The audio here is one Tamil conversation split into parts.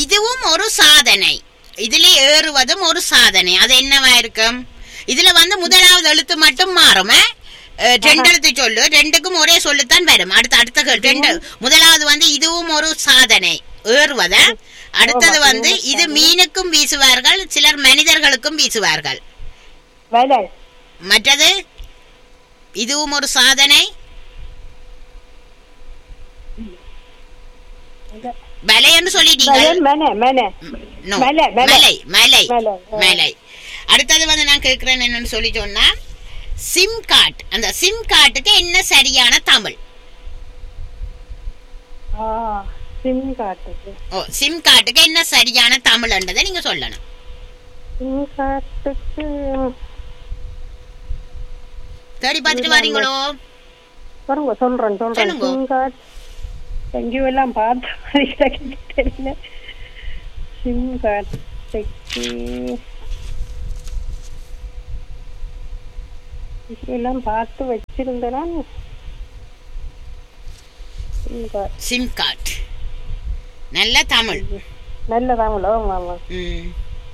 இதுவும் ஒரு சாதனை இதுல ஏறுவதும் ஒரு சாதனை அது என்னவா இருக்கும் இதுல வந்து முதலாவது எழுத்து மட்டும் மாறும் ஆ? அஹ், ரெண்டு எழுத்து சொல்லு ரெண்டுக்கும் ஒரே சொல்லுத்தான் வரும் அடுத்த அடுத்த கேள்வி. ரெண்டு முதலாவது வந்து இதுவும் ஒரு சாதனை ஏறுவத அடுத்தது வந்து இது மீனுக்கும் வீசுவார்கள் சிலர் மனிதர்களுக்கும் வீசுவார்கள் வலை மற்றது இதுவும் ஒரு சாதனை வலைன்னு சொல்லிட்டீங்க வயல் மனை மனை No. மலை, மலை. மலை மலை மலை, ஆ. மலை அடுத்தது வந்து நான் கேட்கிறேன் என்னன்னு சொல்லி சொன்னா சிம் கார்டு அந்த சிம் கார்டுக்கு என்ன சரியான தமிழ் ஆ சிம் காட்டுக்கு ஓ சிம் கார்டுக்கு என்ன சரியான தமிழ்ன்றதை நீங்க சொல்லணும் சிம் காட்டுக்கு தேடி பார்த்துட்டு வரீங்களோ சொல்லுங்க சொல்றேன் சொல்றேன் சொல்லுங்க. சிம் கார்டு எங்கேயோ எல்லாம் பார்த்த மாதிரி எனக்கு தெரியல சிம் கார்டுக்கு எல்லாம் பார்த்து வச்சிருந்தேன் சிம் கார்டு சிம் கார்டு நல்ல தமிழ் நல்ல தமிழோ ஆமா ம்.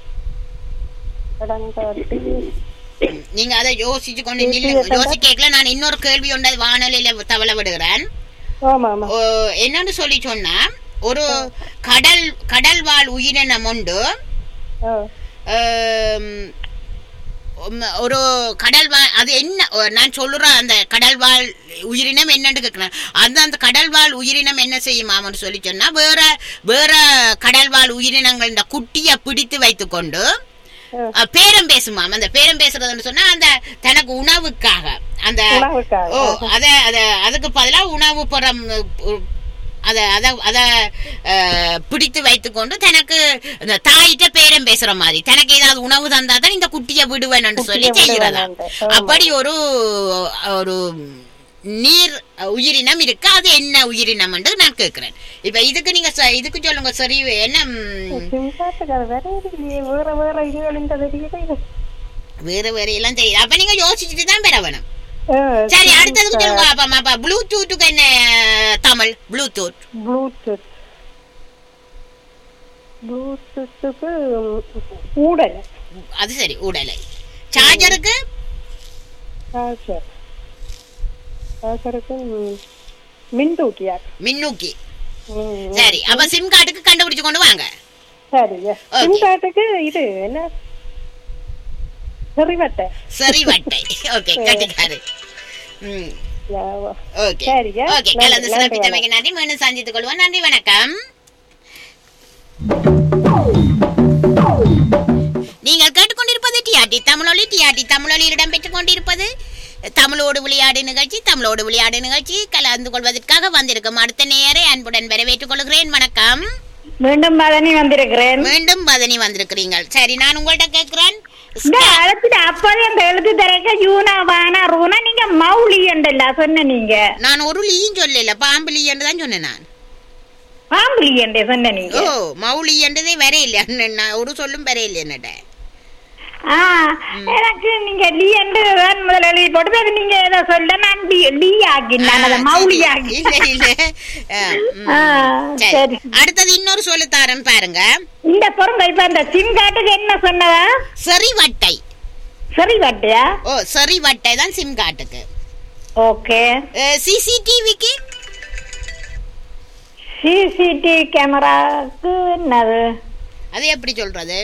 கடன் காட்டு நீங்க அதை யோசிச்சு கொண்டு நில்லுங்க யோசிக்கல நான் இன்னொரு கேள்வி ஒன்று வானொலியில தவள விடுகிறேன் ஆமா ஆமா ஓ, என்னன்னு சொல்லி சொன்னா ஒரு கடல் கடல் வாழ் உயிரினம் உண்டு ஆ ஆம், உம், ஒரு கடல் வாழ் அது என்ன ஓ, நான் சொல்லுறேன் அந்த கடல் வாழ் உயிரினம் என்னன்னு கேட்கிறேன் அந்த அந்த கடல் வாழ் உயிரினம் என்ன செய்யுமாம்னு சொல்லி சொன்னா வேற வேற கடல் வாழ் உயிரினங்கள் இந்த குட்டியை பிடித்து வைத்துக்கொண்டு ஆ. அஹ், பேரம் பேசுமாம் அந்த பேரம் பேசுறதுன்னு சொன்னா அந்த தனக்கு உணவுக்காக அந்த உணவுக்காக. ஓ அத அத அதுக்கு பதிலா உணவு புறம் அத அத அத அஹ், பிடித்து வைத்துக்கொண்டு தனக்கு இந்த தாயிட்ட பேரம் பேசுற மாதிரி தனக்கு ஏதாவது உணவு தந்தா தான் இந்த குட்டியை விடுவேன்னு சொல்லி குட்டியை செய்கிறதா விடுவேன்னுட்டு. ஆமா. அப்படி ஒரு ஒரு நீர் உயிரினம் இருக்கு அது என்ன உயிரினம் நான் கேட்கிறேன் இப்ப இதுக்கு நீங்க ச- இதுக்கு சொல்லுங்க சரி என்ன ம், சிம் காட்டுக்கு அது வேற இல்லையே வேற வேற இதுகள் இந்த தெரியல வேற வேற எல்லாம் தெரியுது அப்ப நீங்க யோசிச்சுட்டு தான் பெற வேணும் சரி அடுத்ததுக்கு சொல்லுங்க அப்ப அப்ப ப்ளூடூத்துக்கு என்ன தமிழ் ப்ளூடூத் ப்ளூடூத் ப்ளூடூத்துக்கு ஊடல் அது சரி உடலை சார்ஜருக்கு சார்ஜர் சார்ஜருக்கு மின்தூக்கியா மின்னூக்கி ம், சரி அப்ப சிம் கார்டுக்கு கண்டுபிடிச்சு கொண்டு வாங்க சரி சிம் காட்டுக்கு இது என்ன செறிவட்டை சரி வட்டை ஓகே கட்டிக்காரு ம் ஓகே சரிங்க. ஓகே நன்றி, கலந்து நன்றி, சிறப்பித்தமைக்கு நன்றி மீண்டும் சந்தித்துக் கொள்வோம் நன்றி வணக்கம் நீங்கள் கேட்டுக்கொண்டிருப்பது டிஆர்டி தமிழொலி டிஆர்டி தமிழொலியில் இடம்பெற்றுக் கொண்டிருப்பது தமிழோடு விளையாடு நிகழ்ச்சி தமிழோடு விளையாடு நிகழ்ச்சி கலந்து கொள்வதற்காக வந்திருக்கும் அடுத்த நேரை அன்புடன் வரவேற்றுக் கொள்கிறேன் வணக்கம் மீண்டும் மதனி வந்திருக்கிறேன் மீண்டும் பதனி வந்திருக்கிறீங்க சரி நான் உங்கள்ட்ட கேட்கிறேன் இந்த அழைச்சிட்டு அப்போதே அந்த எழுத்து தரக்க யூனா வானா ரூனா நீங்க மௌலி என்றல்ல சொன்ன நீங்க நான் ஒரு லீயும் சொல்லல பாம்பு லீ என்று தான் சொன்னேன் நான் பாம்புலி என்றே சொன்ன நீங்க ஓ மௌலி என்றதே வர இல்லை நான் ஒரு சொல்லும் வர இல்லை என்னட்ட ஆ, எனக்கு நீங்க லீ என்று தான் முதல்ல எழுதி போட்டது அது நீங்க ஏதோ சொல்ல நான் லீ லீ ஆக்கினேன் அதை மௌலி ஆக்கி இல்ல இல்ல அஹ், ம். ஆ, சரி சரி அடுத்தது இன்னொரு சொல்லுத்தாரன் பாருங்க இந்த பொருள் இப்ப அந்த சிம் காட்டுக்கு என்ன சொன்னதா சரி வட்டை சரி காட்டியா ஓ சரி வட்டை தான் சிம் கார்டுக்கு ஓகே சிசிடிவிக்கு சிசிடிவி கேமராக்கு என்னது அது எப்படி சொல்றது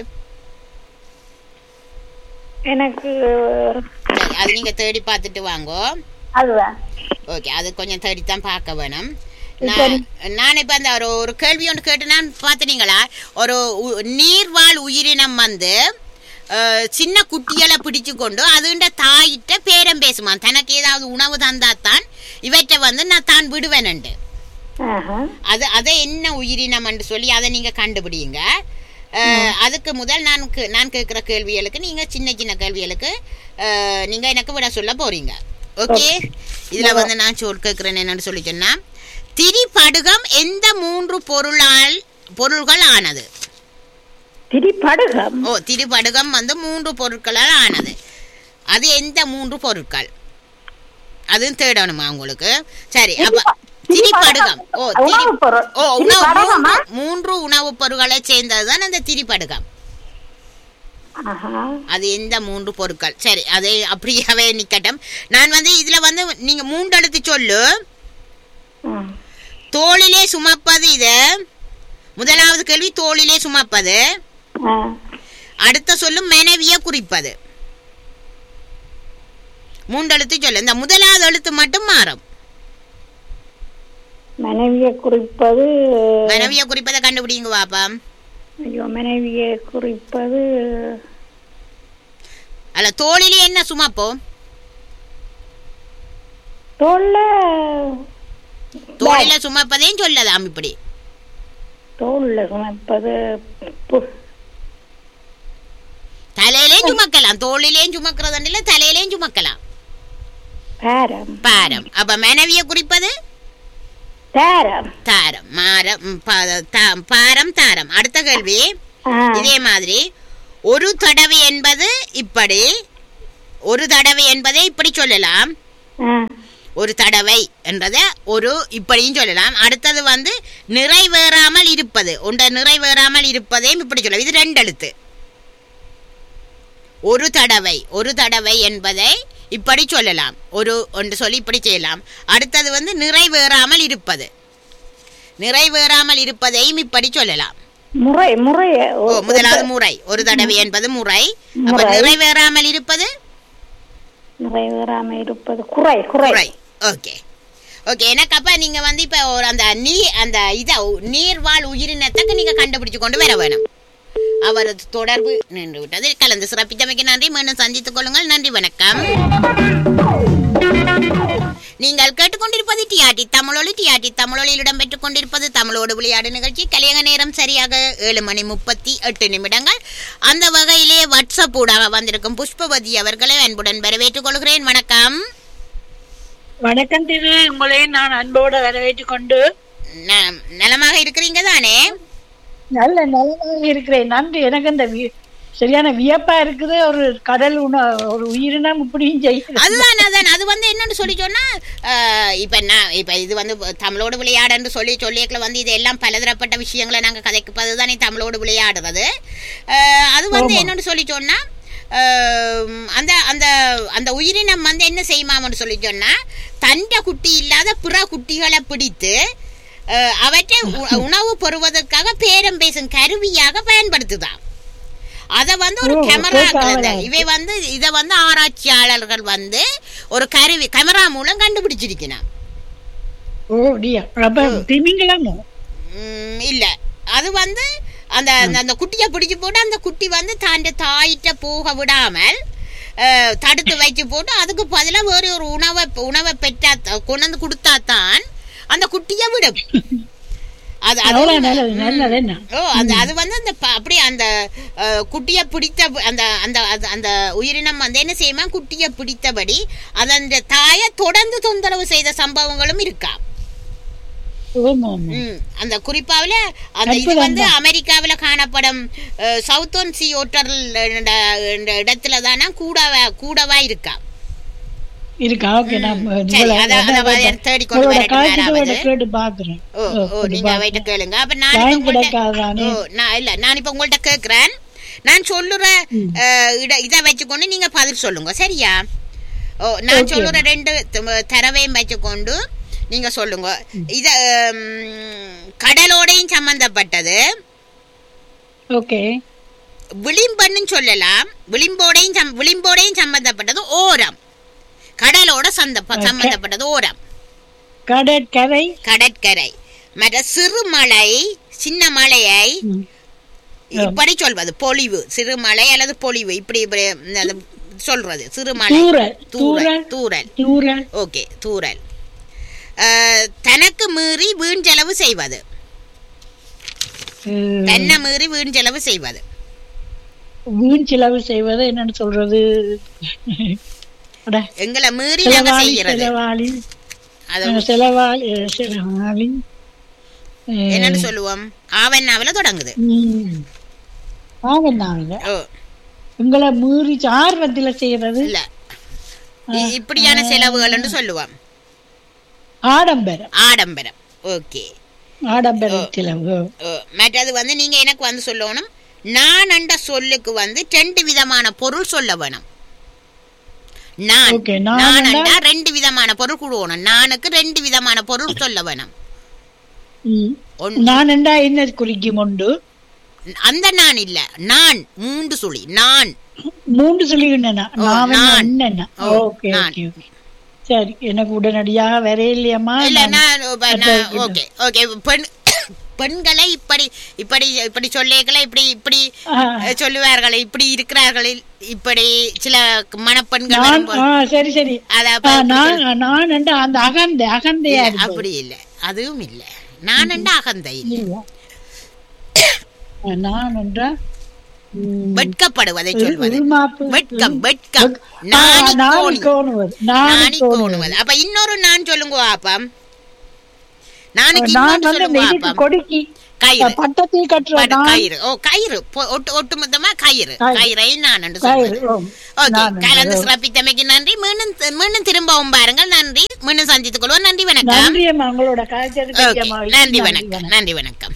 எனக்கு சரி அது நீங்க தேடி பார்த்துட்டு வாங்கோ அதுதான் ஓகே அது கொஞ்சம் தேடித்தான் பார்க்க வேணும் இப்ப நான் நான் இப்ப அந்த ஒரு ஒரு கேள்வி ஒன்று கேட்டு நான் பார்த்துனீங்களா ஒரு உ- நீர்வாழ் உயிரினம் வந்து அஹ், சின்ன குட்டிகளை பிடிச்சு கொண்டு அதுண்ட தாயிட்ட பேரம் பேசுமா தனக்கு ஏதாவது உணவு தந்தாத்தான் இவற்றை வந்து நான் தான் விடுவேன்ண்டு ஆஹா. அது அதை என்ன உயிரினம்னு சொல்லி அதை நீங்க கண்டுபிடிங்க அஹ், அதுக்கு முதல் நான் கே- நான் கேட்குற கேள்விகளுக்கு நீங்க சின்ன சின்ன கேள்விகளுக்கு அஹ், நீங்க எனக்கு விட சொல்ல போறீங்க ஓகே இதுல வந்து நான் சொல் கேட்கிறேன் என்னன்னு சொல்லி சொன்னா திரிபடுகம் எந்த மூன்று பொருளால் பொருள்கள் ஆனது திரிபடுகம் ஓ திரிபடுகம் வந்து மூன்று பொருட்களால் ஆனது அது எந்த மூன்று பொருட்கள் அதுவும் தேடணுமா உங்களுக்கு சரி அப்ப திரிபடுகம் ஓ திரி உணவுப் பொருள் ஓ உணவு திரிபடகமா? மூன்று- மூன்று உணவுப் பொருட்களை சேர்ந்ததுதான் அந்த திரிபடுகம் ஆஹா. அது எந்த மூன்று பொருட்கள் சரி அதை அப்படியாவே நிக்கட்டும் நான் வந்து இதுல வந்து நீங்க மூன்று எழுத்து சொல்லு ம். தோளிலே சுமப்பது இது முதலாவது கேள்வி தோளிலே சுமப்பது ஆ. அடுத்த சொல்லும் மனைவிய குறிப்பது மூன்று எழுத்து சொல்லு இந்த முதலாவது எழுத்து மட்டும் மாறும் மனைவியை குறிப்பது மனைவிய குறிப்பதை கண்டுபிடிங்க பாப்பா ஐயோ மனைவியை குறிப்பது அல்ல தோளிலே என்ன சுமப்போம் தோல்ல தோளில சுமப்பதையும் சொல்லதாம் இப்படி தோல்ல சுமப்பது பு- தலையிலேயும் சுமக்கலாம் தோளிலேயும் சுமக்கிறது இல்ல தலையிலேயும் சுமக்கலாம் பேரம் பாரம் அப்ப மனைவிய குறிப்பது பேரம் தாரம் மாரம் ம், பா- தா- பாரம் தாரம் அடுத்த கேள்வி ஆ. இதே மாதிரி ஒரு தடவை என்பது இப்படி ஒரு தடவை என்பதை இப்படி சொல்லலாம் ஆ. ஒரு தடவை என்றதை ஒரு இப்படியும் சொல்லலாம் அடுத்தது வந்து நிறைவேறாமல் இருப்பது ஒன்றை நிறைவேறாமல் இருப்பதையும் இப்படி சொல்லலாம் இது ரெண்டு எழுத்து ஒரு தடவை ஒரு தடவை என்பதை இப்படி சொல்லலாம் ஒரு ஒன்று சொல்லி இப்படி செய்யலாம் அடுத்தது வந்து நிறைவேறாமல் இருப்பது நிறைவேறாமல் இருப்பதையும் இப்படி சொல்லலாம் முறை முறை ஓ முதலாவது முறை ஒரு தடவை என்பது முறை அப்ப முறை. நிறைவேறாமல் இருப்பது நிறைவேறாம இருப்பது குறை குறை குறை ஓகே ஓகே எனக்கு அப்ப நீங்க வந்து இப்ப ஒரு அந்த நீ அந்த இத நீர்வாழ் உயிரினத்துக்கு நீங்க கண்டுபிடிச்சு கொண்டு வர வேணும் அவரது தொடர்பு நின்று விட்டது கலந்து சிறப்பித்தமைக்கு நன்றி மீண்டும் சந்தித்துக் கொள்ளுங்கள் நன்றி வணக்கம் நீங்கள் கேட்டுக்கொண்டிருப்பது டிஆர்டி தமிழொலி டிஆர்டி தமிழொலியில் இடம்பெற்றுக் கொண்டிருப்பது தமிழோடு விளையாடு நிகழ்ச்சி கலியக நேரம் சரியாக ஏழு மணி முப்பத்தி எட்டு நிமிடங்கள் அந்த வகையிலே வாட்ஸ்அப் ஊடாக வந்திருக்கும் புஷ்பவதி அவர்களை அன்புடன் வரவேற்றுக் கொள்கிறேன் வணக்கம் வணக்கம் திரு உங்களை நான் அன்போடு வரவேற்றுக் கொண்டு ந- நலமாக இருக்கிறீங்க தானே நல்ல நலமாக இருக்கிறேன் நன்றி எனக்கு இந்த வி- சரியான வியப்பா இருக்குது ஒரு கடல் உண ஒரு உயிரினம் இப்படியும் செய்யுது அதுதான் அதான் அது வந்து என்னன்னு சொல்லி சொன்னா ஆஹ், இப்ப நான் இப்ப இது வந்து தமிழோடு விளையாடுன்னு சொல்லி சொல்லியக்கல வந்து இது எல்லாம் பலதரப்பட்ட விஷயங்களை நாங்க கதைப்பது தானே தமிழோடு விளையாடுறது ஆஹ், அது வந்து என்னன்னு சொல்லி சொன்னா ஆஹ், அந்த அந்த அந்த உயிரினம் வந்து என்ன செய்யுமாம்னு சொல்லி சொன்னா தண்ட குட்டி இல்லாத பிற குட்டிகளை பிடித்து ஆஹ், அவற்றை உ- உணவு பெறுவதற்காக பேரம் பேசும் கருவியாக பயன்படுத்துதான் அத வந்து ஒரு ஓ, கேமரா கேட்காம இவை வந்து இத வந்து ஆராய்ச்சியாளர்கள் வந்து ஒரு கருவி கேமரா மூலம் கண்டுபிடிச்சிருக்கிறான் ஓ டியா அப்ப திமிங்கலமோ உம், இல்ல அது வந்து அந்த அந்த- அந்த குட்டியை பிடிச்சு போட்டு அந்த குட்டி வந்து தாண்ட தாயிட்ட போக விடாமல் அஹ், தடுத்து வச்சு போட்டு அதுக்கு பதிலாக வேறு ஒரு உணவை உணவை பெற்றா கொண்டு வந்து கொடுத்தா தான் அந்த குட்டியை விடும் அது அது அவ்வளவு நல்லது நல்லது என்ன ஓ அந்த அது வந்து அந்த ப- அப்படியே அந்த அஹ், குட்டியை பிடித்த அந்த அந்த அது- அந்த உயிரினம் வந்து என்ன செய்யுமா குட்டியை பிடித்தபடி அது அந்த தாயை தொடர்ந்து தொந்தரவு செய்த சம்பவங்களும் இருக்கா ஆமா ஆமா ம், அந்த குறிப்பாவில் அந்த இது அற்புதம் வந்து தான். அமெரிக்காவில் காணப்படும் சவுத்தோன் சி ஓட்டர் இடத்துல தானா கூடவா கூடவா இருக்கா இருக்கா ஓகே நான் சரி, அத- அத வர- தேடிக்கொண்டு வரட்டும் யாராவது. கேட்டு பாக்குறேன் ஓ ஓ நீங்க அவட்ட கேளுங்க அப்ப நான் டைம் இப்ப உங்கள்ட்ட- கிடைக்காதானே ஓ நான் இல்ல நான் இப்ப உங்கள்ட்ட கேக்குறேன் நான் சொல்லுற அஹ், இட இத வச்சுக்கொண்டு நீங்க பதில் சொல்லுங்க சரியா ஓ நான் Okay. சொல்லுற ரெண்டு த- தரவையும் வச்சுக்கொண்டு நீங்க சொல்லுங்க இத ம், கடலோடையும் சம்பந்தப்பட்டது ஓகே விளிம்பன்னு சொல்லலாம் விளிம்போடையும் சம்- விளிம்போடையும் சம்பந்தப்பட்டது ஓரம் கடலோட சந்த சம்பந்தப்பட்டது ஓரம் கடற்கரை கடற்கரை மற்ற சிறுமலை சின்ன மலையை ம். இப்படி சொல்வது பொழிவு சிறுமலை அல்லது பொழிவு இப்படி இப்படி அந்த சொல்றது சிறுமலை தூரல் தூரல் தூரல் தூரல் தூரல் ஓகே தூரல் அஹ், தனக்கு மீறி வீண் செலவு செய்வது அஹ், தன்னை மீறி வீண் செலவு செய்வது வீண் செலவு செய்வது என்னன்னு சொல்றது அட, எங்களை மீறி நாங்க செலவாளி செய்கிறது செலவாளி அது அஹ், செலவாளி அஹ், செலவாளி அஹ், என்னன்னு சொல்லுவோம் ஆவண்ணாவில தொடங்குது ம். ஆவண்ணாவில ஓ உங்களை மீறி ஆர்வத்துல செய்யறது இல்ல இ- இப்படியான செலவுகள்னு சொல்லுவோம் ஆடம்பரம் ஆடம்பரம் ஓகே ஆடம்பரத்தில் ஓ. மற்றது வந்து நீங்க எனக்கு வந்து சொல்லணும் நான் என்ற சொல்லுக்கு வந்து ரெண்டு விதமான பொருள் சொல்ல வேணும் நான் Okay, நான் நான் என்றா- என்றா ரெண்டு விதமான பொருள் கொடுக்கணும் நானுக்கு ரெண்டு விதமான பொருள் சொல்ல வேணும் ம். ஒன்று நான் என்றா என்ன குறிக்கும் உண்டு அந்த நான் இல்ல நான் மூன்று சுழி நான் மூன்று சொல்லிக்கிட்டேனா ஓ, நான் நான். என்னன்னா ஓ, ஓகே நான். ஓகே ஓகே சரி எனக்கு உடனடியாக வரையிலையம்மா இல்ல நான் நான் இப்ப நான் ஓகே ஓகே பெண் பெண்களை இப்படி இப்படி இப்படி சொல்லிகளை இப்படி இப்படி ஆ. அஹ், சொல்லுவார்கள் இப்படி இருக்கிறார்கள் இப்படி சில மணப்பெண்கள் நான் வரும்போது ஆ, சரி சரி அத ஆ, அப்ப இப்படி நான் நான் என்ற அந்த அகந்தை அகந்தையா இல்ல, இருக்கு அப்படி இல்ல அதுவும் இல்ல நான் என்ற அகந்தை இல்ல. இல்லையா? ஆ, நான் என்றா ம், வெட்கப்படுவதை சொல்வது உள்மாப்பு. வெட்கம் வெட்கம் ஆ, நாணி நாணி கோணி. கோணுவது நாணி நாணி கோணுவது கோணுவது அப்ப இன்னொரு நான் சொல்லுங்க பாப்பம் நாளைக்கு நான் இன்னொன்று வந்து சொல்லுங்க நெறிக்கு பாப்பம் கொடுக்கி கயிறு பட்டத்தில் கட்டுற படு- நான் கயிறு ஓ கயிறு பொ- ஒட்டு ஒட்டுமொத்தமா கயிறு கயிறு. கயிறை நான் என்று கயிறு சொல்வது ஓ, ஓகே நான் கலந்து ஓ. சிறப்பித்தமைக்கு நன்றி மீண்டும் மீண்டும் திரும்பவும் பாருங்கள் நன்றி மீண்டும் சந்தித்துக் கொள்வோம் நன்றி வணக்கம் நன்றி அம்மா உங்களோட கலைச்சலுக்கு ஓகே அம்மா. நன்றி வணக்கம் நன்றி வணக்கம்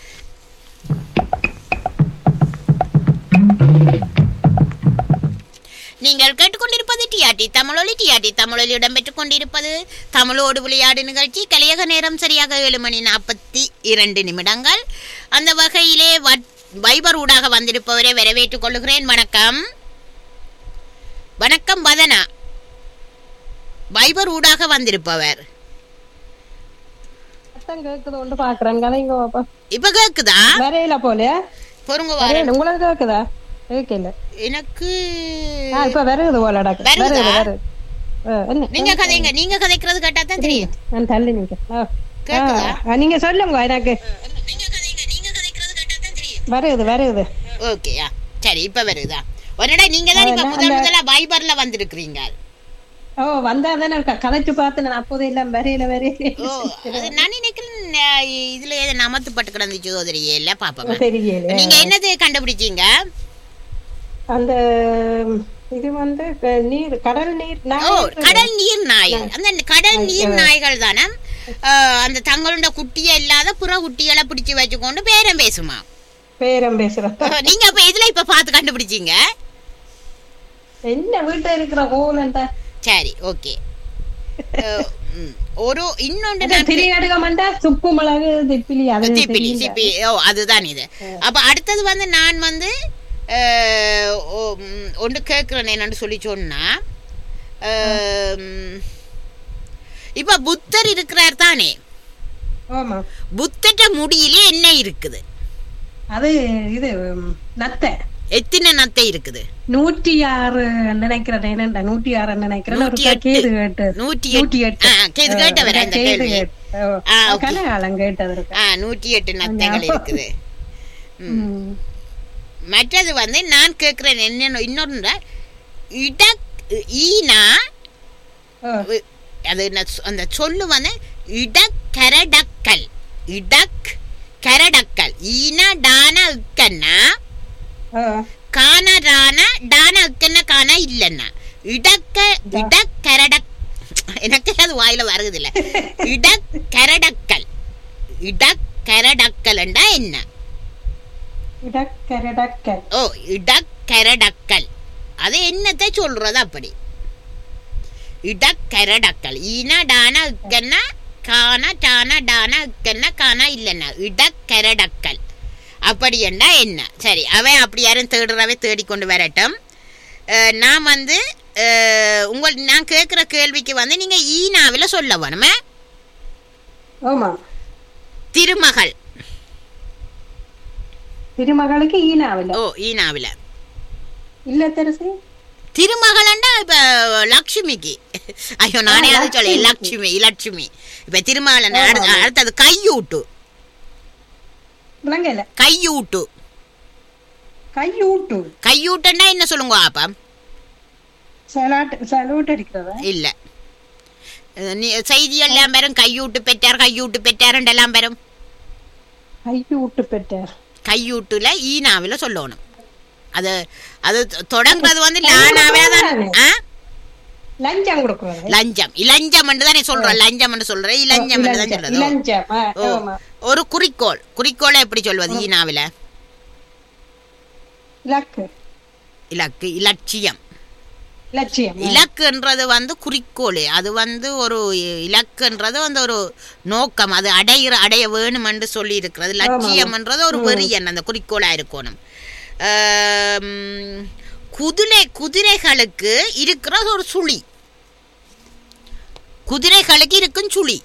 நீங்கள் கேட்டுக்கொண்டிருப்பது டிஆர்டி தமிழொலி டிஆர்டி தமிழொலி இடம்பெற்றுக் கொண்டிருப்பது தமிழோடு விளையாடு நிகழ்ச்சி கலியக நேரம் சரியாக ஏழு மணி நாற்பத்தி இரண்டு நிமிடங்கள் அந்த வகையிலே வட்- வைபர் ஊடாக வந்திருப்பவரை வரவேற்றுக் கொள்கிறேன் வணக்கம் வணக்கம் வதனா வைபர் ஊடாக வந்திருப்பவர் சத்தம் கேக்குது ஒன்று பாக்குறேன் கதைங்க பாப்பா இப்ப கேக்குதா வரையில போல பொறுங்க வாரேன் வரையில உங்களுக்கு கேக்குதா கேட்கல எனக்கு ஆ இப்ப வருகுது போல டக்கு வருகுதா? வருகுது வருது ஆ, என்ன நீங்க கதைங்க நீங்க கதைக்கிறது கேட்டா தான் தெரியும் நான் தள்ளி நிக்க ஆ. கேக்குதா? ஆ, நீங்க சொல்லுங்க எனக்கு நீங்க கதைங்க நீங்க கதைக்கிறது கேட்டா தான் தெரியும் வருகுது வருகுது ஓகேயா சரி இப்ப வருதா ஒன்னடா நீங்க தான் இப்ப முதல் முதல்ல வைபர்ல வந்திருக்கிறீங்க ஓ வந்தா தானே க- கதைச்சு பார்த்து நான் அப்போது எல்லாம் வரையில வரையில ஓ அது நான் நினைக்கிறேன் அஹ், இதுல ஏதோ நமத்து பட்டு கிடந்துச்சு சோதரியே இல்ல பாப்பா தெரியல நீங்க என்னது கண்டுபிடிச்சீங்க அந்த ம், இது வந்து க- நீர் கடல் நீர் ஓ நாய் கடல் நீர் நாய்கள் அந்த கடல் நீர் நாய்கள் தானே அஹ், அந்த தங்களோட குட்டியை இல்லாத புற குட்டிகளை பிடிச்சு வச்சுக்கொண்டு பேரம் பேசுமா பேரம் பேசுறோம் அஹ், நீங்க அப்ப எதுல இப்ப பார்த்து கண்டுபிடிச்சீங்க என்ன வீட்டுல இருக்கிற ஹோல் சரி ஓகே ஒரு இன்னொன்று நான் திரியாடுக மண்டா சுப்பு மிளகு திப்பிலி அது சிப்பிலி சிப்பி ஓ அதுதான் இது அப்ப அடுத்தது வந்து நான் வந்து அஹ், ஓ, ம், ஒன்று கேட்கிறேன் என்னன்னு சொல்லி சொன்னா அஹ், ம், இப்ப புத்தர் இருக்கிறார் தானே ஆமா புத்தட்ட முடியிலே என்ன இருக்குது அது இது ம், நத்தை எத்தனை நத்தை இருக்குது நூற்றி ஆறு நினைக்கிறேன் என்னண்டா நூற்றி ஆறு நினைக்கிறேன் ஒரு நூற்றி எட்டு. கேது கேட்டது நூற்றி நூற்றி எட்டு எட்டு ஆ, கேது கேட்டவர் அந்த கேது கேள்வி கேட்டு. ஓ, ஆ, okay. கனகாலம் கேட்டது இருக்கு ஆ நூற்றி எட்டு நத்தைகள் இருக்குது ம். மற்றது வந்து நான் கேட்கிறேன் என்ன இன்னொன்று இடக் ஈனா ஓ, அது என்ன சொ- அந்த சொல்லு வந்து இடக்கரடக்கல் இடக் கரடக்கல் ஈனா டான இக்கன்னா ஓ, கான ரான டான இக்கன்னா கான இல்லைன்னா இடக்க இடக்கரடக் எனக்கு அது வாயில வருது இல்ல இடக்கரடக்கல் இடக்கரடக்கல்ண்டா என்ன இடக்கரடக்கல். ஓ இடக்கரடக்கல் அது என்னத்தை சொல்றது அப்படி இடக்கரடக்கல் ஈன டான இக்கன்னா கான டான டான இக்கன்னா கானா இல்லைன்னா இடக்கரடக்கல் அப்படி என்றா என்ன சரி அவன் அப்படி யாரும் தேடுறவே தேடிக்கொண்டு வரட்டும் அஹ், நான் வந்து அஹ், உங்கள் நான் கேட்குற கேள்விக்கு வந்து நீங்க ஈனாவில் சொல்ல வேணுமே ஆமா திருமகள் திருமகளுக்கு ஈனாவில ஓ ஈனாவில் இல்ல தெரிசி திருமகளண்டா இப்ப லக்ஷ்மிக்கு ஐயோ நானே அது சொல்ல லட்சுமி லட்சுமி இப்ப திருமகளன் அடுத்த- அடுத்தது கையூட்டு விளங்கல கையூட்டு கையூட்டு கையூட்டுன்னா என்ன சொல்லுங்க ஆப்பா சலாட் சலூட் அடிக்கிறதா இல்ல அஹ் நீ செய்தி எல்லாம் பெறும் கையூட்டு பெற்றார் கையூட்டு பெற்றார் எல்லாம் பெறும் கையூட்டு பெற்றார் கையூட்டுல ஈனாவில சொல்லணும் அது அது தொடங்குறது வந்து லானாவே தான் ஆ? லஞ்சம் கொடுக்குறது லஞ்சம் இளஞ்சம் என்று தானே சொல்றேன் லஞ்சம் என்று சொல்றேன் இளஞ்சம் என்று தான் சொல்றது ஓ. இளஞ்சம் ஆ, ஓ. ஆமா ஒரு குறிக்கோள் குறிக்கோளை எப்படி சொல்வது ஈனாவில இலக்கு இலக்கு இலட்சியம் லட்சியம் ஆ. இலக்குன்றது வந்து குறிக்கோள் அது வந்து ஒரு இலக்குன்றது வந்து ஒரு நோக்கம் அது அடையிற அடைய வேணும் என்று சொல்லி இருக்கிறது லட்சியம்ன்றது ஒரு வெறியன் அந்த குறிக்கோளா இருக்கணும் ஆம், குதிரை குதிரைகளுக்கு இருக்கிற ஒரு சுழி குதிரைகளுக்கு இருக்கும் சுழி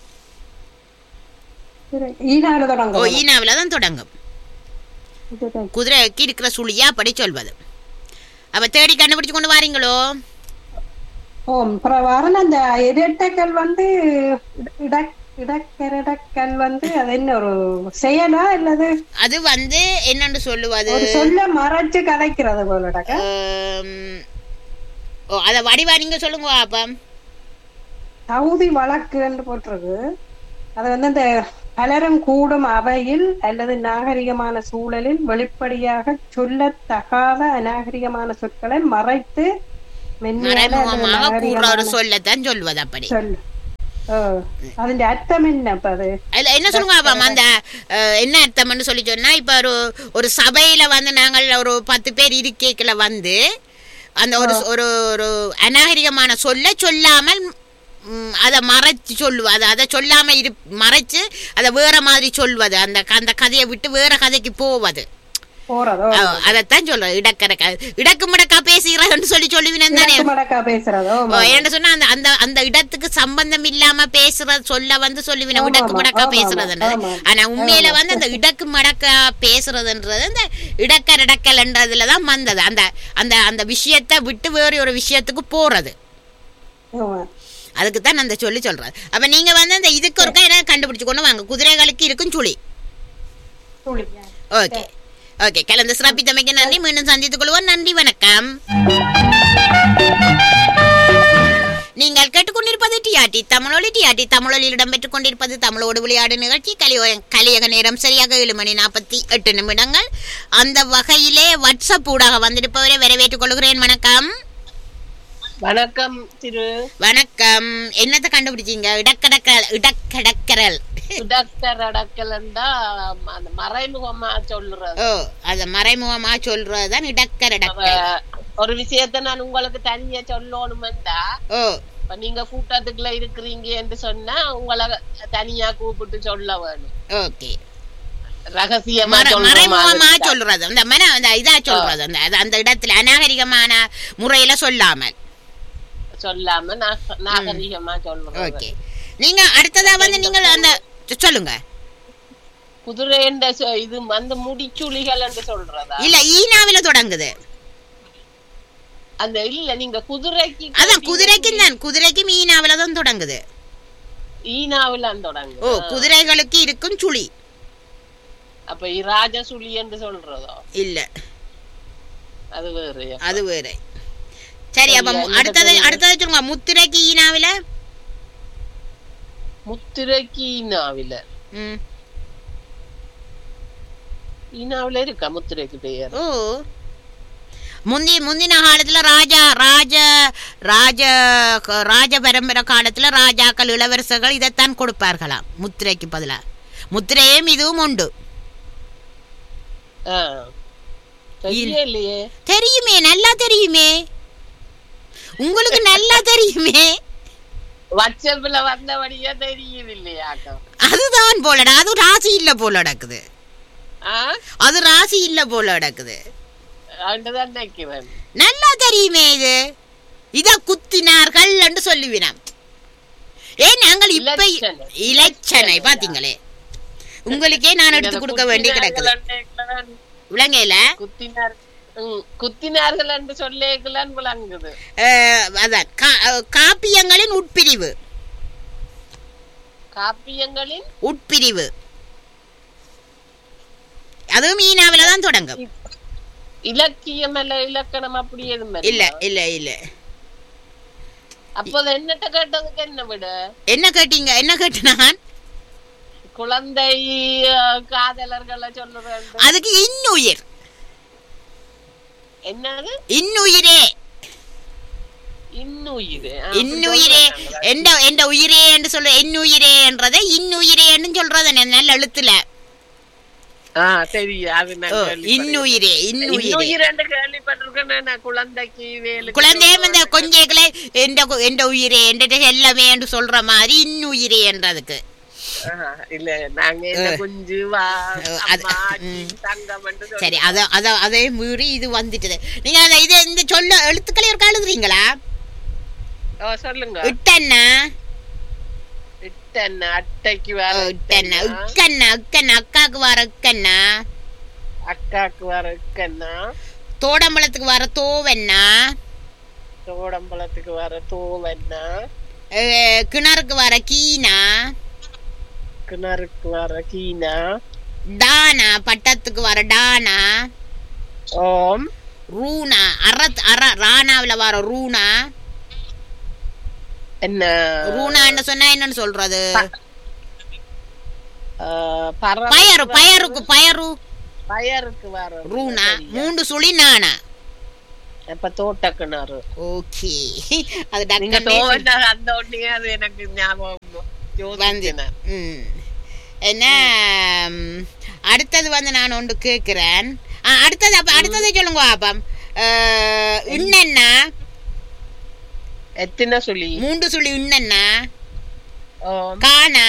சரி, ஈனால ஓ தொடங்கும் ஈனாவில தான் தொடங்கும் குதிரைக்கு இருக்கிற சுழியா அப்படி சொல்வது அப்ப தேடி கண்டுபிடிச்சு கொண்டு வாரீங்களோ ஓ அப்புறம் வரல அந்த இரட்டைக்கல் வந்து இட- இட- இடக்கரடக்கல் வந்து அது என்ன ஒரு செயலா இல்லது அது வந்து என்னன்னு சொல்லுவது ஒரு சொல்ல மறைச்சு கலைக்கிறது போலடாக்க ஆம், ஓ அத வடிவா நீங்க சொல்லுங்க அப்ப தகுதி வழக்கு என்று போட்டிருக்கு அது வந்து அந்த பலரும் கூடும் அவையில் அல்லது நாகரிகமான சூழலில் வெளிப்படையாக சொல்லத்தகாத அநாகரிகமான சொற்களை மறைத்து மென்மையான அல்லது மறைமுகமாக கூற ஒரு நாகரிகமான சொல்லத்தான் சொல்வது அப்படி சொல் ஓ, அதன் அர்த்தம் என்ன அப்ப அது அதுல என்ன சொல்லுங்க அப்ப அந்த அஹ், என்ன அர்த்தம்னு சொல்லி சொன்னா இப்ப ஒரு ஒரு சபையில வந்து நாங்கள் ஒரு பத்து பேர் இருக்கைக்குள்ள வந்து அந்த ஒரு ஒரு ஒரு அநாகரிகமான சொல்ல சொல்லாமல் ம், அதை மறைச்சு சொல்லுவது அதை அதை சொல்லாம இரு மறைச்சு அதை வேற மாதிரி சொல்வது அந்த க- அந்த கதையை விட்டு வேற கதைக்கு போவது போறதோ அஹ், அதைத்தான் சொல்றது இடக்கடக்க இடக்கு முடக்கா பேசுகிறன்னு சொல்லி சொல்லுவினேன் தானே கிழக்கு மடக்கா பேசுறதோ ஓ, என்ன சொன்னா அந்த அந்த அந்த இடத்துக்கு சம்பந்தம் இல்லாம பேசுற சொல்ல வந்து சொல்லுவின ஆமா, இடக்கு ஆமா, முடக்கா ஆமா, பேசுறதுன்றது ஆமா. ஆனா உண்மையில வந்து அந்த இடக்கு மடக்கா பேசுறதுன்றது அந்த இடக்கரடக்கல்ன்றதுல தான் வந்தது அந்த அந்த அந்த விஷயத்தை விட்டு வேற ஒரு விஷயத்துக்கு போறது ஆமா. அதுக்கு தான் அந்த சொல்லி சொல்றது அப்ப நீங்க வந்து அந்த இதுக்கு ஒருக்கா என்ன கண்டுபிடிச்சு கொண்டு வாங்க குதிரைகளுக்கு இருக்கும் சுழி துளி. ஓகே ஓகே கலந்து சிறப்பித்தமைக்கு நன்றி மீண்டும் சந்தித்துக் கொள்வோம் நன்றி வணக்கம் நீங்கள் கேட்டுக்கொண்டிருப்பது டிஆர்டி தமிழொலி டிஆர்டி தமிழொலியில் இடம்பெற்றுக் கொண்டிருப்பது தமிழோடு விளையாடு நிகழ்ச்சி கலியோ கலியக நேரம் சரியாக ஏழு மணி நாற்பத்தி எட்டு நிமிடங்கள் அந்த வகையிலே வாட்ஸ்அப் ஊடாக வந்திருப்பவரை வரவேற்றுக் கொள்கிறேன் வணக்கம் வணக்கம் திரு வணக்கம் என்னத்தை கண்டுபிடிச்சீங்க இடக்கடக்கல் இடக்கடக்கரல் சுடக்கர் அடக்கலண்டா அந்த மறைமுகமா சொல்றது ஓ அத மறைமுகமா சொல்றதுதான் இடக்கரடக்கல் அவ ஒரு விஷயத்த நான் உங்களுக்கு தனியா சொல்லணுமெண்டா ஓ இப்ப நீங்க கூட்டத்துக்குள்ள இருக்கிறீங்க என்று சொன்னா உங்களை தனியா கூப்பிட்டு சொல்ல வேணும் ஓகே ரகசியமா மறை- சொல்ற மறைமுகமா மாதிரி. சொல்றது அந்த மன அந்த இதா சொல்றது அந்த அது- அந்த இடத்துல அநாகரிகமான முறையில சொல்லாமல் சொல்லாம நாக- நாகரிகமா சொல்றது ஓகே நீங்க அடுத்ததா வந்து நீங்க அந்த சொ- சொல்லுங்க குதிரை என்ற சொ- இது வந்து முடிச்சுளிகள் என்று சொல்றதா இல்ல ஈனாவில தொடங்குது அந்த இல்ல நீங்க குதிரைக்கு அதான் குதிரைக்கும் தான் குதிரைக்கும் ஈனாவில தான் தொடங்குது ஈனாவில தொடங்கு ஓ குதிரைகளுக்கு இருக்கும் சுழி அப்ப ராஜ சுழி என்று சொல்றதோ இல்ல அது வேறு அது வேற சரி அப்ப மு- அடுத்தது அடுத்தது சொல்லுங்க முத்திரைக்கு ஈனாவில முத்திரைக்கு ஈனாவில ம் ஈனாவில இருக்கா முத்திரைக்கு பெயர் ஓ முந்தி முந்தின காலத்துல ராஜா ராஜ ராஜ ராஜ பரம்பரை காலத்துல ராஜாக்கள் இளவரசர்கள் இதைத்தான் கொடுப்பார்களாம் முத்திரைக்கு பதிலா முத்திரையும் இதுவும் உண்டு ஆ. தெரியலையே தெரியுமே நல்லா தெரியுமே உங்களுக்கு நல்லா தெரியுமே வாட்ஸ்அப்ல வந்தபடியா தெரியுது இல்லையாக்கம் அதுதான் போலடா அது ராசி இல்ல போல நடக்குது ஆ அது ராசி இல்ல போல நடக்குது அதுதான் நினைக்கிறேன் நல்லா தெரியுமே இது இத குத்தினார்கள் என்று சொல்லுவினாம் ஏன் நாங்கள் இப்ப இலச்சனை. இலச்சனை பாத்தீங்களே உங்களுக்கே நான் எடுத்து கொடுக்க வேண்டி கிடக்குது விளங்கையில குத்தினார் ம், குத்தினார்கள் என்று சொல்லேக்கலான் விளங்குது அஹ், அதான் கா- அஹ், காப்பியங்களின் உட்பிரிவு காப்பியங்களின் உட்பிரிவு அதுவும் மீனாவில தான் தொடங்கும் இலக்கியம் அல்ல இலக்கணம் அப்படி எதுவும் இல்ல இல்ல இல்ல அப்போது என்னட்ட கேட்டதுக்கு என்ன விட என்ன கேட்டீங்க என்ன கேட்டு நான் குழந்தை அஹ், காதலர்களை சொல்லுறேன் அதுக்கு இன்னுயிர் என்னது இன்னுயிரே இன்னுயிர் ஆ, இன்னுயிரே அப்படி எந்த எந்த உயிரே என்று சொல்ற இன்னுயிரேன்றதை இன்னுயிரேன்னு சொல்றது நல்ல எழுத்துல ஆ சரி அது நான் ஓ, கேள்விப்பட்டிருக்கேன். இன்னுயிரே இன்னுயிரே இன்னுயிர் என்று கேள்விப்பட்டிருக்கேன் நான் குழந்தைக்கு வேலுக்கு குழந்தையும் இந்த கொஞ்சைகளை எந்த கு- எந்த உயிரே என்ற எல்லாமே என்று சொல்ற மாதிரி இன்னுயிரே என்றதுக்கு ஆ, இல்ல நாங்க இந்த குஞ்சு வா ஓ, அது- அம்மா, ஆச்சி, ம். தங்கம் என்று சரி சொல்லுவோம். அத அத அதே மீறி இது வந்துட்டது நீங்க அந்த இது இந்த சொல்ல எழுத்துக்களை ஒரு எழுதுறீங்களா ஓ, சொல்லுங்க இட்டன்னா இட்டண்ணா அட்டைக்கு வர இட்டன்னா இட்டண்ணா, இக்கண்ணா இக்கண்ணா அக்காக்கு வர இக்கண்ணா அக்காக்கு வர இக்கண்ணா தோடம்பழத்துக்கு வர தோவண்ணா தோடம்பழத்துக்கு வர தோவண்ணா அஹ், கிணறுக்கு வர கீனா கிணறுக்கு வர கீனா டானா பட்டத்துக்கு வர டானா ஓம் ரூனா அறத் அற ராணாவுல வர ரூனா என்ன ரூனான்னு சொன்னா என்னன்னு சொல்றது ஆ, பறவை பயறு பயருக்கு பயரு பயருக்கு வர ரூனா சரியா. மூன்று சுழி நானா அப்ப தோட்ட கிணறு ஓகே அது நீங்க டக்குன்னு தோவண்ணா அந்த ஒன்னே அது எனக்கு ஞாபகம் வந்து யோசிச்சேன் ம். என்ன ம், அடுத்தது வந்து நான் ஒன்று கேட்கிறேன் ஆ, அடுத்தது அப்ப அடுத்தது சொல்லுங்க பாப்பம் இன்னன்னா எத்தனை சொல்லி மூன்று சுழி இன்னன்னா ஓம் கானா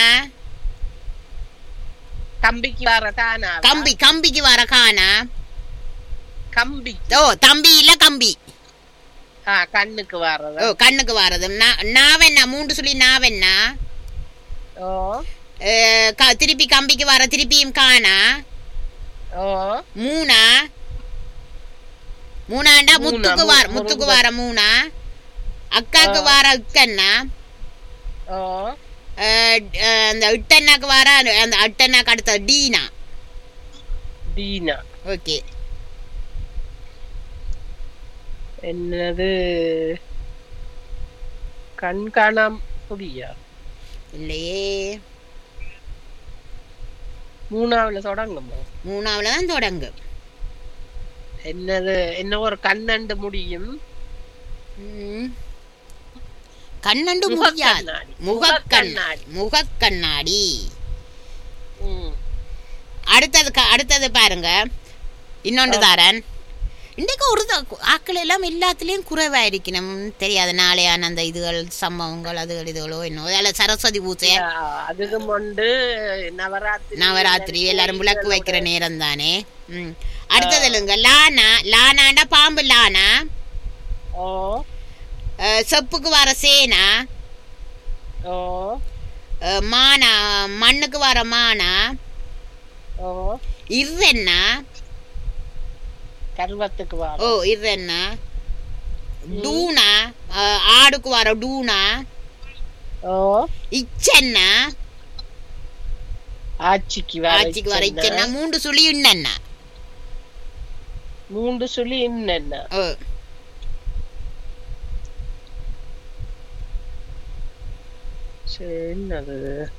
கம்பிக்கு வர தானா கம்பி கம்பிக்கு வர கானா கம்பி ஓ தம்பி இல்ல கம்பி ஆ கண்ணுக்கு வர்றது ஓ கண்ணுக்கு வரது நா- நாவென்னா மூன்று சுழி நாவென்னா ஓ அஹ், க- திருப்பி கம்பிக்கு வர திருப்பியும் கானா ஓ மூணா மூணாண்டா மூணா, முத்துக்கு மூ- வார முத்துக்கு வார மூணா அக்காக்கு வார இக்கண்ணா ஓ அஹ், அஹ், அந்த இட்டண்ணாக்கு வார அந்த- அந்த அட்டண்ணாக்கு அடுத்த டீனா டீனா ஓகே என்னது கண் காணாம் புரியா இல்லையே மூணாவுல தொடங்குமோ மூணாவுல தான் தொடங்கும் என்னது என்ன ஒரு கண்ணண்டு முடியும் ம். கண்ணண்டு முடியாது முகக்கண்ணாடி. முகக்கண்ணாடி முகக்கண்ணாடி ம். அடுத்தது க- அடுத்தது பாருங்க இன்னொன்று தாரன் இன்றைக்கு ஒரு த- ஆக்கள் எல்லாம் எல்லாத்துலேயும் குறைவாயிருக்கணும் தெரியாது நாளையான அந்த இதுகள் சம்பவங்கள் அதுகள் இதுகளோ என்னோ அதில் சரஸ்வதி பூஜை ஆ, அதுக்கும் உண்டு நவராத்திரி நவராத்திரி எல்லாரும் விளக்கு வைக்கிற நேரம் தானே ம் அடுத்தது இல்லைங்க லானா லானாண்டா பாம்பு லானா ஓ அஹ், செப்புக்கு வர சேனா ஓ அஹ், மானா மண்ணுக்கு வர மானா ஓ இர்ரென்னா கர்வத்துக்கு வர ஓ இர்ரென்னா டூனா அஹ், ஆடுக்கு வர டூனா ஓ இச்சன்னா ஆட்சிக்கு வர ஆட்சிக்கு வர இச்சன்னா. இச்சன்னா மூன்று சுழி இன்னன்னா மூன்று சொல்லி என்னென்ன ஓ சரி, என்னது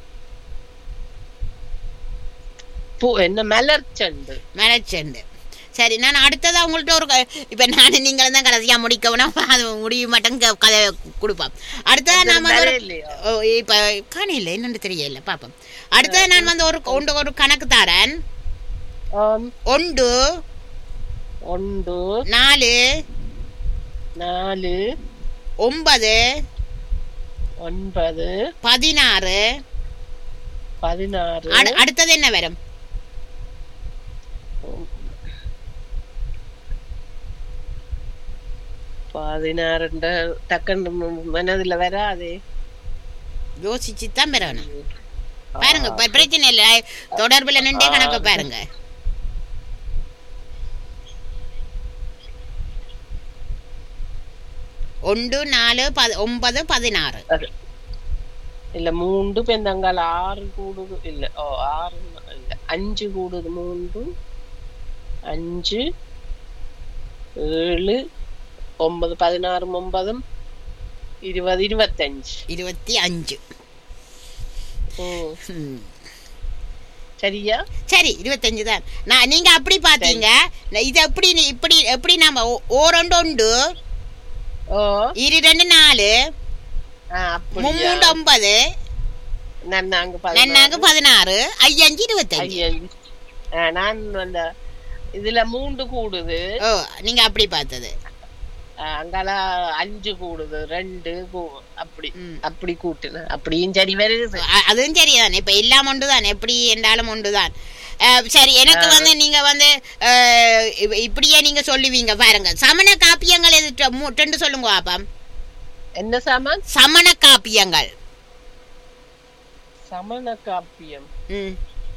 பூ என்ன மலர் செண்டு மலைச்செண்டு சரி நான் அடுத்ததா உங்கள்ட்ட ஒரு க- இப்ப நான் நீங்களும் தான் கடைசியா முடிக்கணும் அது முடிய மாட்டேங்க க- கதை கொடுப்போம் அடுத்ததா நான் வந்து வர ஒரு- இல்லையா ஓ, இப்ப காணையில் என்னன்னு தெரியல பாப்போம் அடுத்தது நான் வந்து ஒரு ஒன்று ஒரு கணக்கு தரேன் ஆம் ஒன்று ஒன்று நாலு நாலு ஒன்பது ஒன்பது பதினாறு பதினாறு அடு- அடுத்தது என்ன வரும் பதினாறு டக்குன்னு மனதுல வராதே யோசிச்சு தான் பெறணும் பாருங்க இப்ப பிரச்சனை இல்லை தொடர்புல நின்றே கணக்கு பாருங்க ஒன்று நாலு பது ஒன்பது பதினாறு அது. இல்ல மூன்று பெந்தங்கால் ஆறு கூடுது இல்ல ஓ ஆறு இல்ல அஞ்சு கூடுது மூன்று அஞ்சு ஏழு ஒன்பது பதினாறு ஒன்பதும் இருபது இருபத்தஞ்சு இருபத்தி அஞ்சு ம். ம். சரியா சரி இருபத்தஞ்சு தான் நான் நீங்க அப்படி பாத்தீங்க நான் இது எப்படி நீ- இப்படி எப்படி நாம ஓ- ஓரொண்டு உண்டு ஓ இரு ரெண்டு நாலு ஆ, அப்படியா? மும்மூண்டு ஒன்பது நன்னாங்க நன்னாங்க பதினாறு ஐயஞ்சு இருபத்தஞ்சு ஐயஞ்சு. ஆ, நான் அந்த இதுல மூன்று கூடுது ஓ நீங்க அப்படி பார்த்தது ஆ, அங்கால அஞ்சு கூடுது ரெண்டு கூ- அப்படி ம். அப்படி கூட்டுனேன் அப்படியும் சரி வருது அ- அதுவும் சரிதான் இப்ப எல்லாம் ஒன்றுதான் எப்படி என்றாலும் ஒன்றுதான் அஹ், சரி எனக்கு வந்து நீங்க வந்து அஹ், இப்- இப்படியே நீங்க சொல்லுவீங்க பாருங்க சமண காப்பியங்கள் எது ட- மூ- ரெண்டு சொல்லுங்க பாப்பம் என்ன சாமான் சமண காப்பியங்கள் சமண காப்பியம் ம்.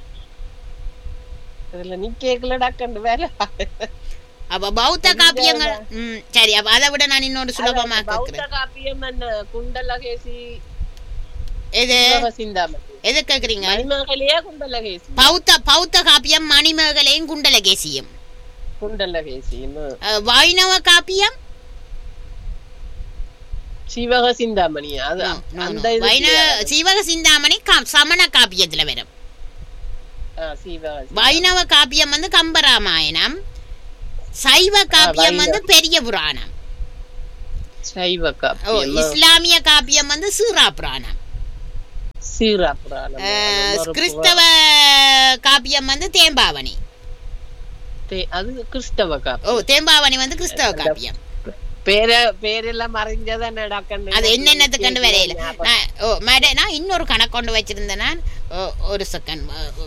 இதுல நீ கேக்கல டக்கண்டு வேலை அப்ப பௌத்த காப்பியங்கள் ம் சரி அப்ப அதை விட நான் இன்னொரு சுலபமா பௌத்த கேக்குறேன் காப்பியம் என்ன குண்டலகேசி எது சிந்தாமணி எது கேக்குறீங்க மணிமகளையே குண்டலகேசி பௌத்த பௌத்த காப்பியம் மணிமேகலையும் குண்டலகேசியும் குண்டலகேசி அஹ், வைணவ காப்பியம் சிவக சிந்தாமணி அது No, no, அந்த no. இது வைணவ தெரியாது. சிவக சிந்தாமணி கா- சமண காப்பியத்துல வரும் ஆ, சிவக வைணவ காப்பியம் வந்து கம்பராமாயணம் சைவ காப்பியம் வைணவ. வந்து பெரிய புராணம் சைவ ஓ காப்பியம் இஸ்லாமிய காப்பியம் வந்து சீரா புராணம் சீரா புராணம் அஹ், அது ஒரு கிறிஸ்தவ காப்பியம் வந்து தேம்பாவணி தே- அது கிறிஸ்தவ ஓ காப்பியம் தேம்பாவணி வந்து கிறிஸ்தவ காப்பியம் பேர பேரெல்லாம் மறைஞ்சதா நடக்கண்டு அது என்னென்னத்துக்கு கண்டு வரையில நான் ஓ மேட நான் இன்னொரு கணக்கு கொண்டு வச்சிருந்தேன் நான் ஓ, ஒரு செகண்ட்